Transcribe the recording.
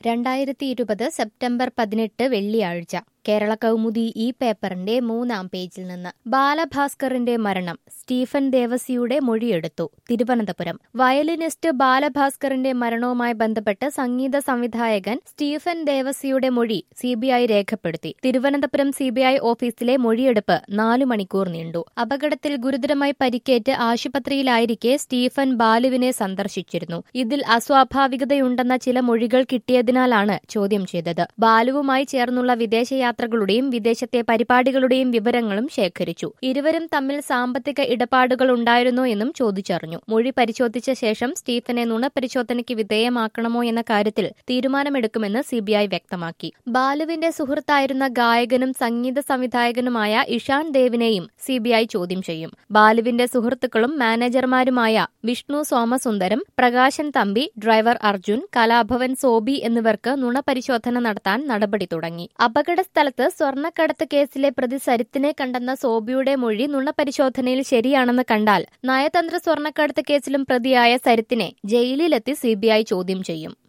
രണ്ടായിരത്തി ഇരുപത് സെപ്റ്റംബർ പതിനെട്ട് വെള്ളിയാഴ്ച കേരള കൗമുദി ഈ പേപ്പറിന്റെ മൂന്നാം പേജിൽ നിന്ന് ബാലഭാസ്കറിന്റെ മരണം സ്റ്റീഫൻ ദേവസിയുടെ മൊഴിയെടുത്തു തിരുവനന്തപുരം വയലിനിസ്റ്റ് ബാലഭാസ്കറിന്റെ മരണവുമായി ബന്ധപ്പെട്ട് സംഗീത സംവിധായകൻ സ്റ്റീഫൻ ദേവസിയുടെ മൊഴി സിബിഐ രേഖപ്പെടുത്തി തിരുവനന്തപുരം സിബിഐ ഓഫീസിലെ മൊഴിയെടുപ്പ് നാലു മണിക്കൂർ നീണ്ടു അപകടത്തിൽ ഗുരുതരമായി പരിക്കേറ്റ് ആശുപത്രിയിലായിരിക്കെ സ്റ്റീഫൻ ബാലുവിനെ സന്ദർശിച്ചിരുന്നു ഇതിൽ അസ്വാഭാവികതയുണ്ടെന്ന ചില മൊഴികൾ കിട്ടിയതിനാലാണ് ചോദ്യം ചെയ്തത് ബാലുവുമായി ചേർന്നുള്ള വിദേശയാത്രകളുടെയും വിദേശത്തെ പരിപാടികളുടെയും വിവരങ്ങളും ശേഖരിച്ചു ഇരുവരും തമ്മിൽ സാമ്പത്തിക ഇടപാടുകൾ ഉണ്ടായിരുന്നോ എന്നും ചോദിച്ചറിഞ്ഞു മൊഴി പരിശോധിച്ച ശേഷം സ്റ്റീഫനെ നുണപരിശോധനയ്ക്ക് വിധേയമാക്കണമോ എന്ന കാര്യത്തിൽ തീരുമാനമെടുക്കുമെന്ന് സിബിഐ വ്യക്തമാക്കി ബാലുവിന്റെ സുഹൃത്തായിരുന്ന ഗായകനും സംഗീത സംവിധായകനുമായ ഇഷാൻ ദേവിനെയും സിബിഐ ചോദ്യം ചെയ്യും ബാലുവിന്റെ സുഹൃത്തുക്കളും മാനേജർമാരുമായ വിഷ്ണു സോമസുന്ദരം പ്രകാശൻ തമ്പി ഡ്രൈവർ അർജുൻ കലാഭവൻ സോബി എന്നിവർക്ക് നുണപരിശോധന നടത്താൻ നടപടി തുടങ്ങി അപകട സ്ഥലത്ത് സ്വർണ്ണക്കടത്ത് കേസിലെ പ്രതി സരിത്തിനെ കണ്ടെന്ന സോബിയുടെ മൊഴി നുണപരിശോധനയിൽ ശരിയാണെന്ന് കണ്ടാൽ നയതന്ത്ര സ്വർണ്ണക്കടത്ത് കേസിലും പ്രതിയായ സരിത്തിനെ ജയിലിലെത്തി സിബിഐ ചോദ്യം ചെയ്യും